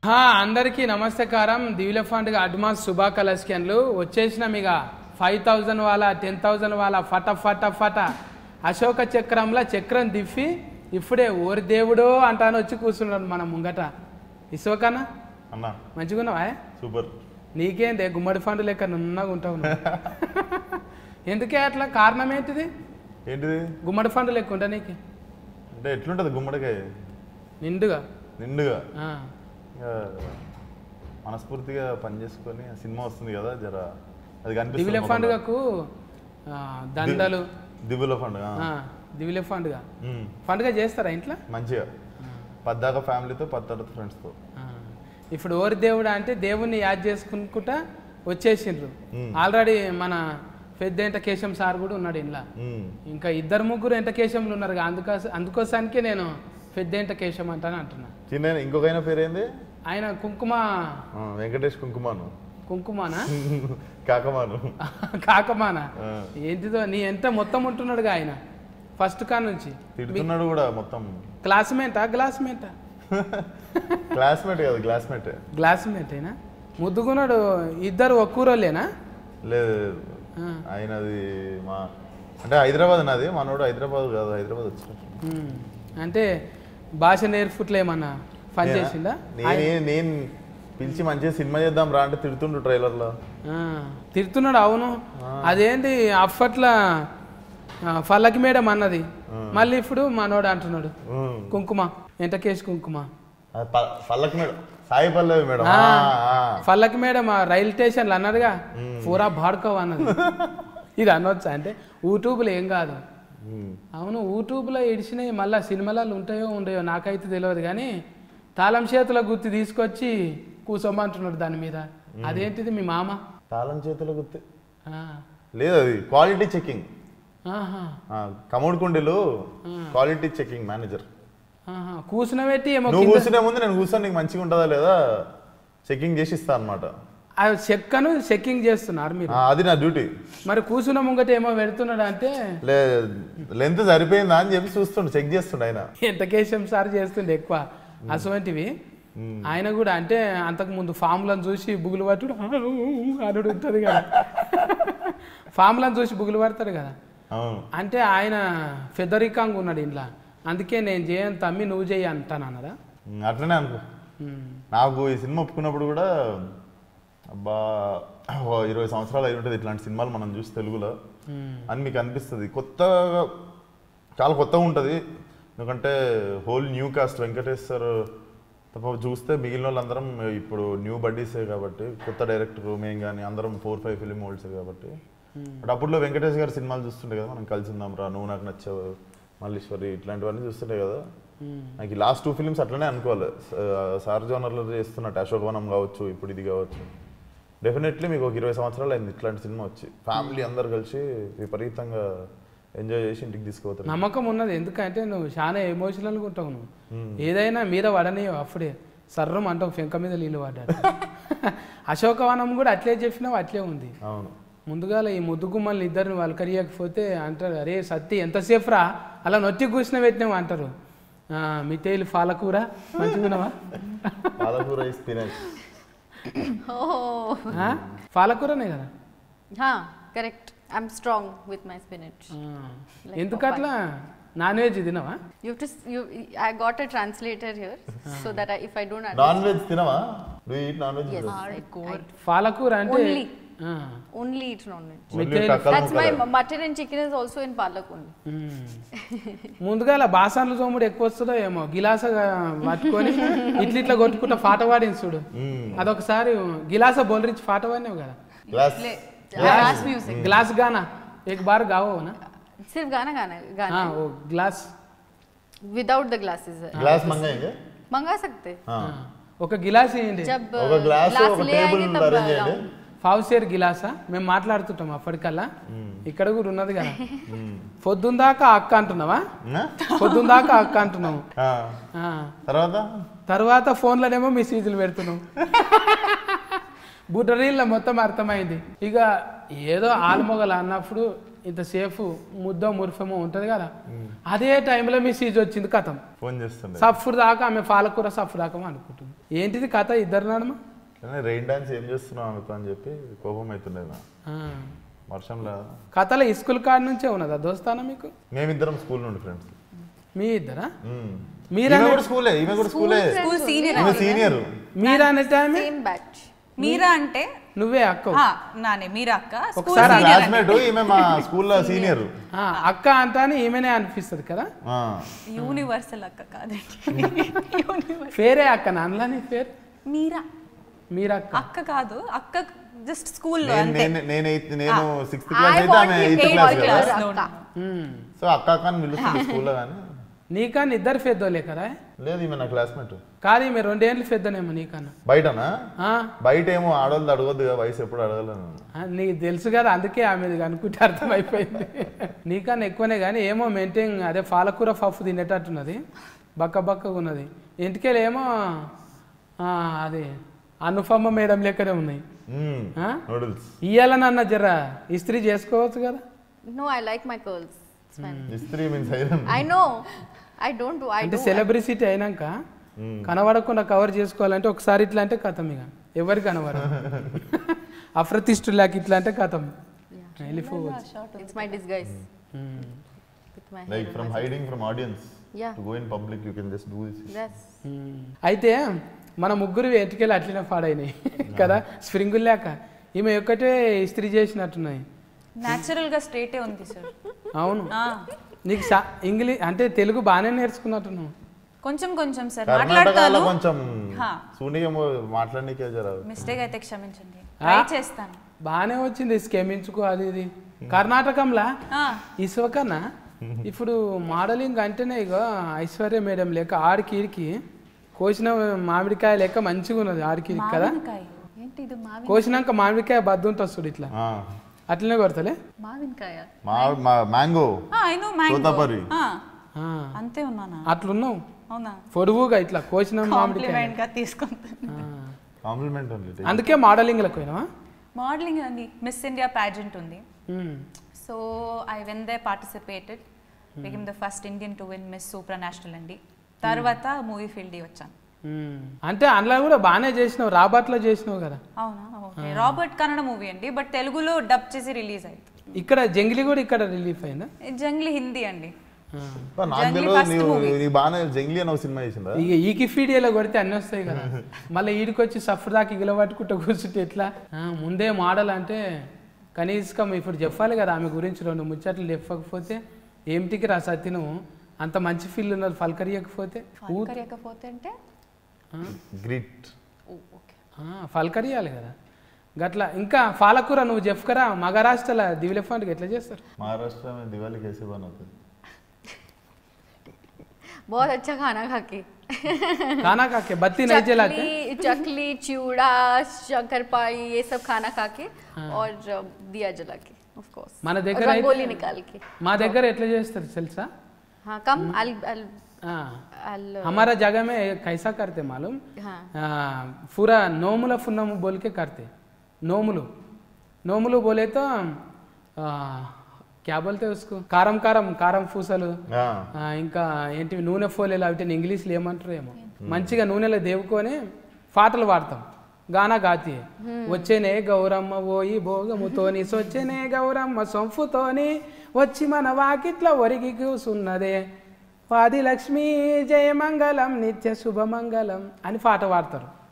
హా, అందరికీ నమస్తకారం దివిల ఫండ్గా అడ్వాన్స్ శుభాకలస్కన్లు వచ్చేసినాం ఇక ఫైవ్ థౌజండ్ వాళ్ళ టెన్ థౌజండ్ వాళ్ళ ఫట ఫట ఫట అశోక చక్రంలో చక్రం దిప్పి ఇప్పుడే ఓరి దేవుడో అంటాను వచ్చి కూర్చున్నాడు మన ముంగట ఇసుకనా అన్నా మంచిగున్నావా సూపర్ నీకేందే గుమ్మడి ఫండ్ లెక్క నున్నగా ఉంటావు నువ్వు. ఎందుకే అట్లా కారణం ఏంటిది ఏంటిది గుమ్మడి ఫండ్ లెక్క ఉంటా నీకు అంటే ఎట్లుంటది గుమ్మడికాయ నిండుగా నిండుగా ఆ. ఇంకా మనస్ఫూర్తిగా పని చేసుకొని ఆ సినిమా వస్తుంది కదా జర అది దివిలే కనిపిస్తుంది మొబైల్లో. పండుగకు ఆ, దండలు దివ్యుల పండుగ ఆ, దివిలే పండుగ ఉమ్, పండుగ చేస్తారా ఇంట్లో మంచిగా పద్దాక ఫ్యామిలీతో పద్దాక ఫ్రెండ్స్తో ఆ. ఇప్పుడు ఓరి దేవుడు అంటే దేవుణ్ణి యాద్ చేసుకుంటా వచ్చేసిండ్రు మ్మ్. ఆల్రెడీ మన పెద్ద ఎంట కేశం సార్ కూడా ఉన్నాడు ఇంట్లో ఉమ్, ఇంకా ఇద్దరు ముగ్గురు ఎంట కేశంలు ఉన్నారు కదా, అందుకోస అందుకోసానికే నేను పెద్ద ఎంట కేశం అంటాను అంటున్నా చిన్న ఇంకొక ఆయన పేరు ఏంది ఆయన కుంకుమ ఆ, వెంకటేష్ కుంకుమాను కుంకుమానా కాకమాను కాకమానా ఆ, ఏంటిదో నీ ఎంత మొత్తం ఉంటున్నాడుగా ఆయన ఫస్ట్ కా నుంచి తిడుతున్నాడు కూడా మొత్తం క్లాస్మేటా గ్లాస్మేటా క్లాస్మేట్ కదా క్లాస్మేట్ గ్లాస్మేటేనా ముద్దుగున్నాడు ఇద్దరు ఒక్కూరోళ్ళేనా లేదు లేదు. ఆ. ఆయనది మా అంటే హైదరాబాద్ నాది మనోడు హైదరాబాద్ కాదు హైదరాబాద్ వచ్చాడు మ్మ్. అంటే భాష నేర్పుట్లో ఏమన్నా పని చేసిందా నేనే నేను పిలిచి మంచిగా సినిమా చేద్దాం రా అంటే తిడుతుండు ట్రైలర్లో ఆ, తిడుతున్నాడు అవును అదేంటి అప్పట్లో ఆ, ఫల్లకి మేడం అన్నది మళ్ళీ ఇప్పుడు మనోడు అంటున్నాడు కుంకుమ ఎంటకేసి కుంకుమ పల్లకి మేడం సాయి పల్లవి మేడం ఆ. ఆ, ఆ. ఫల్లకి మేడం ఆ రైలు స్టేషన్లో అన్నదిగా పూరా బాడుకోవ అన్నది ఇది అనొచ్చా అంటే యూట్యూబ్లో ఏం కాదు ఉమ్. అవును యూట్యూబ్లో ఇడిచినవి మళ్ళీ సినిమాలలో ఉంటాయో ఉండయో నాకైతే తెలియదు కానీ తాళం చేతుల గుర్తి తీసుకొచ్చి కూసోమంటున్నాడు దాని మీద అదేంటిది మీ మామ తాళం చేతుల గుర్తి ఆ, లేదు అది క్వాలిటీ చెకింగ్ ఆహా, కమోడ్ కుండీలు క్వాలిటీ చెకింగ్ మేనేజర్ ఆహా. కూసునబెట్టి ఏమో నువ్వు కింద- కూర్చునే ముందు నేను కూర్చొని నీకు మంచిగా ఉంటుందా లేదా చెకింగ్ చేసి ఇస్తా అనమాట ఆ చెక్కను చెక్కింగ్ చేస్తున్నారు మీరు అది నా డ్యూటీ మరి కూసున ముంగట ఏమో పెడుతున్నాడు అంటే లే లెంత్ సరిపోయిందా అని చెప్పి చూస్తుండు చెక్ చేస్తుండు ఆయన ఎంత కేశం సార్ చేస్తుండే ఎక్కువ అటువంటివి ఆయన కూడా అంటే అంతకు ముందు ఫామ్లను చూసి బుగులు పట్టుడు అనుడు ఉంటుంది కదా ఫామ్లను చూసి బుగులు పడతాడు కదా అవును అంటే ఆయన పెద్దరికంగా ఉన్నాడు ఇంట్లో అందుకే నేను చేయను తమ్మి నువ్వు చేయి అంటాను అన్నదా ఉమ్, అట్లనే అనుకో ఉమ్. నాకు ఈ సినిమా ఒప్పుకున్నప్పుడు కూడా అబ్బా ఓ ఇరవై సంవత్సరాలు అయి ఉంటుంది ఇట్లాంటి సినిమాలు మనం చూసి తెలుగులో ఉమ్. అని మీకు అనిపిస్తుంది కొత్తగా చాలా కొత్తగా ఉంటుంది ఎందుకంటే whole new cast Venkatesh sir తప్ప చూస్తే మిగిలిన వాళ్ళందరం ఇప్పుడు న్యూ బడ్డీసే కాబట్టి కొత్త డైరెక్టర్ మేము కానీ అందరం ఫోర్ ఫైవ్ ఫిలిం హోల్డ్సే కాబట్టి బట్ అప్పుడులో వెంకటేష్ గారి సినిమాలు చూస్తుండే కదా మనం కలిసి ఉందాం రా నువ్వు నాకు నచ్చావు మల్లీశ్వరి ఇట్లాంటివన్నీ చూస్తుండే కదా ఉమ్. నాకు ఈ లాస్ట్ టూ ఫిలిమ్స్ అట్లనే అనుకోవాలి స- సార్ జోనర్లో చేస్తున్నట్టు అశోకవనం కావచ్చు ఇప్పుడు ఇది కావచ్చు డెఫినెట్లీ మీకు ఒక ఇరవై సంవత్సరాలు అయింది ఇట్లాంటి సినిమా వచ్చి ఫ్యామిలీ అందరు కలిసి విపరీతంగా ఎంజాయ్ చేసి ఇంటికి తీసుకుపోతారు నమ్మకం ఉన్నది ఎందుకంటే నువ్వు చాలా ఎమోషనల్గా ఉంటావు నువ్వు ఏదైనా మీద పడనియో అప్పుడే సర్రం అంటావు ఫెంక మీద నీళ్ళు పడ్డాడు అశోకవనం కూడా అట్లే చెప్పినావు అట్లే ఉంది అవును ముందుగాల ఈ ముద్దుగుమ్మల్ని ఇద్దరిని వలకరియకపోతే అంటారు అరే సత్తి ఎంతసేపు రా అలా నొత్తి కూర్చుని పెట్టినావు అంటారు ఆ, మిఠాయిలు పాలకూర మంచిగున్నావా పాలకూర స్పినచ్ Oh, ఆ? పాలకూరనే కదా huh, correct. I'm strong with my spinach. ఆ. ఎందుకట్లా నాన్ వెజ్ తినవా You have to. s- You, I got a translator here, so that I, if I don't understand, non veg తినవా do eat non veg yes, I, I పాలకూర అంటే Only. ఆ. only eat non-veg. మిఠాయిలు That's my mutton and chicken is also in palak only. మ్మ్. ముందుగా బాసాన్లు తోముడు ఎక్కువ వస్తుందో ఏమో గిలాస పట్టుకొని ఇట్లా ఇట్లా కొట్టుకుంటా పాట పాడింది చూడు అదొకసారి గిలాస బొలరించి పాట పాడినావు కదా గ్లాస్ Glass music. గ్లాస్ గానా एक बार गाओ ना सिर्फ गाना गाना गाना हाँ वो glass without the glasses glass మంగాయింది मंगा सकते ఒక గిలాస్ ఇవ్వండి जब ఒక గ్లాస్ glass ఒక ले టేబుల్ आएंगे तब అరేంజ్ చేయండి लाऊंगी। ఫావుసేర్ గిలాసా మేము మాట్లాడుతుంటాం అప్పటికల్లా ఇక్కడ కూడా ఉన్నది కదా పొద్దుందాకా అక్క అంటున్నావా ఆ? పొద్దుందాకా అక్క అంటున్నావు ఆ. ఆ. తర్వాత తర్వాత ఫోన్లోనేమో మెసేజ్లు పెడుతున్నాం బుడ్డరీళ్ళ మొత్తం అర్థమైంది ఇక ఏదో ఆల్మొగలు అన్నప్పుడు ఇంతసేపు ముద్దో మురిఫేమో ఉంటుంది కదా అదే టైంలో మీ సీజ్ వచ్చింది కథం ఫోన్ చేస్తుండే సఫ్ఫుర్ దాకా ఆమె పాలకూర సఫ్ఫు దాకా అనుకుంటుంది ఏంటిది కథ ఇద్దరు నడమ కానీ రెయిన్ డాన్స్ ఏం చేస్తున్నావు ఆమెతో అని చెప్పి కోపం అవుతుండే నా ఆ. వర్షంలో కథలో ఈ స్కూల్ కాడ నుంచే ఉన్నదా దోస్తానా మీకు మేమిద్దరం స్కూల్ నుండి ఫ్రెండ్స్ మీ ఇద్దరా ఈమె కూడా స్కూలే ఈమె కూడా స్కూలే స్కూల్ సీనియర్ ఈమె సీనియర్ మీరా అనే టైం సేమ్ బ్యాచ్ మీరా అంటే నువ్వే అక్క ఆ, నానే మీరా అక్క స్కూల్ ఒకసారి సీనియర్ క్లాస్మేట్ ఈమె మా స్కూల్లో సీనియర్ ఆ, అక్క అంటానే ఈమెనే అనిపిస్తుంది కదా యూనివర్సల్ అక్క కాదండి యూనివర్సల్ పేరే అక్క నాన్నలా నీ పేరు మీరా మీరక్క అక్క కాదు అక్క జస్ట్ స్కూల్ నేను అంతే నేను నేనైతే నేను సిక్స్త్ I క్లాస్ అయితే want ఆమె to eighth take class all కదా class. No, అక్క. no. ఉమ్. సో అక్క అక్క అని పిలుస్తుంది స్కూల్లో కానీ నీకన్నా ఇద్దరు పెద్దోళ్ళే కదా లేదు ఈమె నా క్లాస్మేట్ కాదు ఈమె రెండేళ్ళు పెద్దనేమో నీకన్నా బయటనా ఆ, బయట ఏమో ఆడవాళ్ళు అడగొద్దు కదా వయసు ఎప్పుడు అడగలేను ఆ, నీకు తెలుసు కదా అందుకే ఆమె అనుకుంటే అర్థమైపోయింది నీకన్నా ఎక్కువనే కానీ ఏమో మెయింటైన్ అదే పాలకూర పప్పు తినేటట్టున్నది బక్క బక్కగా ఉన్నది ఇంటికెళ్ళి ఏమో ఆ, అది అనుపమ మేడం లెక్కనే ఉన్నాయి ఆ? నూడిల్స్ ఇయ్యాలనన్న జర ఇస్త్రీ చేసుకోవచ్చు కదా No, I like my curls. It's fine. ఇస్త్రీ means iron I know. I don't do. I అంటే do. సెలబ్రిసిటీ అయినాక కనబడకుండా కవర్ చేసుకోవాలంటే ఒకసారి ఇట్లా అంటే కథం ఇక ఎవరికి కనబడ అప్రతిష్ఠులాకి ఇట్లా అంటే కథం వెళ్ళిపోవచ్చు It's my disguise. ఉమ్. With my like hair. From hiding from audience Yeah. To go in public you can just do this Yes. ఉమ్. అయితే మన ముగ్గురు ఎటుకెళ్ళి అట్లనే పాడైనాయి కదా స్ప్రింగులు లేక ఈమె ఒక్కటే ఇస్త్రీ చేసినట్టున్నాయి న్యాచురల్ గా స్ట్రేటే ఉంది సార్ అవును నీకు ఇంగ్లీష్ అంటే తెలుగు బాగానే నేర్చుకున్నట్టున్నావు కొంచెం కొంచెం సార్ కర్ణాటకలో మాట్లాడతాను కొంచెం హా. సూనిగేమో మాట్లాడనీకే జర మిస్టేక్ అయితే క్షమించండి ట్రై చేస్తాను బాగానే వచ్చింది స్కెమించుకో అది ఇది కర్ణాటకంలా ఆ, ఈశ్వకన్నా ఇప్పుడు మోడలింగ్ అంటేనే ఇక ఐశ్వర్య మేడం లెక్క ఆడికి ఈడికి కోసిన మామిడికాయ లెక్క మంచిగా ఉన్నది ఆడికి ఈడికి కదా మామిడికాయ ఏంటి ఇది మావి కోసినాక మామిడికాయ బద్దు ఉంటుంది చూడు ఇట్లా ఆ. అట్లనే కొడతలే మావిన్కాయ మా మా mango I know mango Totapuri. ఆ, అంతే ఉన్నానా అట్లున్నావు అవునా పొడువుగా ఇట్లా కోసిన మామిడికాయ కాంప్లిమెంట్ గా తీసుకుంటాను ఆ. కాంప్లిమెంట్ ఓన్లీ అందుకే మోడలింగ్లకు పోయినావా మోడలింగ్ అండి మిస్ ఇండియా ప్యాజెంట్ ఉంది ఉమ్. So I when they participated became the first Indian to win Miss Supranational అండి తర్వాత మూవీ ఫీల్డ్ వచ్చాను ఉమ్. అంటే అందులో కూడా బాగానే చేసినావు రాబర్ట్లో చేసినావు కదా అవునా ఓకే రాబర్ట్ కన్నడ మూవీ అండి బట్ తెలుగులో డబ్ చేసి రిలీజ్ అయింది ఇక్కడ జంగిలి కూడా ఇక్కడ రిలీఫ్ అయిందా జంగ్లీ హిందీ అండి ఆ. నాకు జంగ్లీ తెలియదు first నీవు movie. నీ బాగానే జంగ్లీ అని ఒక సినిమా చేసిందా ఇక ఈ కిఫీడియాలో కొడితే అన్నీ వస్తాయి కదా మళ్ళీ ఈడికి వచ్చి సఫర్ దాకా ఇగిల పట్టుకుంటూ కూర్చుంటే ఎట్లా ఆ, ముందే మోడల్ అంటే కనీసం ఇప్పుడు చెప్పాలి కదా ఆమె గురించి రెండు ముచ్చట్లు చెప్పకపోతే ఏమిటికి రా సత్యను అంత మంచి ఫీల్ ఉన్నది ఫల్కరియకపోతే ఊ- కరియకపోతే అంటే ఆ, గ్రిట్ ఓకే ఆ, ఫల్కరియాలి కదా గట్లా ఇంకా పాలకూర నువ్వు చెప్పుకరా మహారాష్ట్రలో దివిలెఫాంట్కి ఎట్లా చేస్తారు महाराष्ट्र में दिवाली कैसे बनाते हैं बहुत अच्छा खाना खा के खाना खा के बत्ती नहीं जलाते चकली चकली चिवड़ा शंकरपाई ये सब खाना खा के और अ, दिया जला के ऑफ कोर्स మన దగ్గర అయితే- रंगोली निकाल के మా దగ్గర ఎట్లా చేస్తారు తెలుసా हाँ कम अल अल ఆ, अल हमारा जगह में कैसा करते मालूम हाँ ఆ, पूरा नोमुला फुन्नम बोल के करते नोमुలు నోములు बोले तो ఆ, क्या बोलते हैं उसको కారం కారం కారం పూసలు हाँ ఆ, ఇంకా ఏంటివి నూనె ఫోలేలు అవి ఇంగ్లీష్లో ఏమంటారు ఏమో మంచిగా నూనెలో దేవుకొని పాటలు పాడతాం గానా గాతి వచ్చేనే గౌరమ్మ ఓయి భోగముతోని సొచ్చెనే గౌరమ్మ సొంపుతోని వచ్చి మన వాకిట్ల ఒరిగి కూసున్నదే వాది లక్ష్మీ జయమంగళం నిత్య శుభమంగళం అని పాట పాడతారు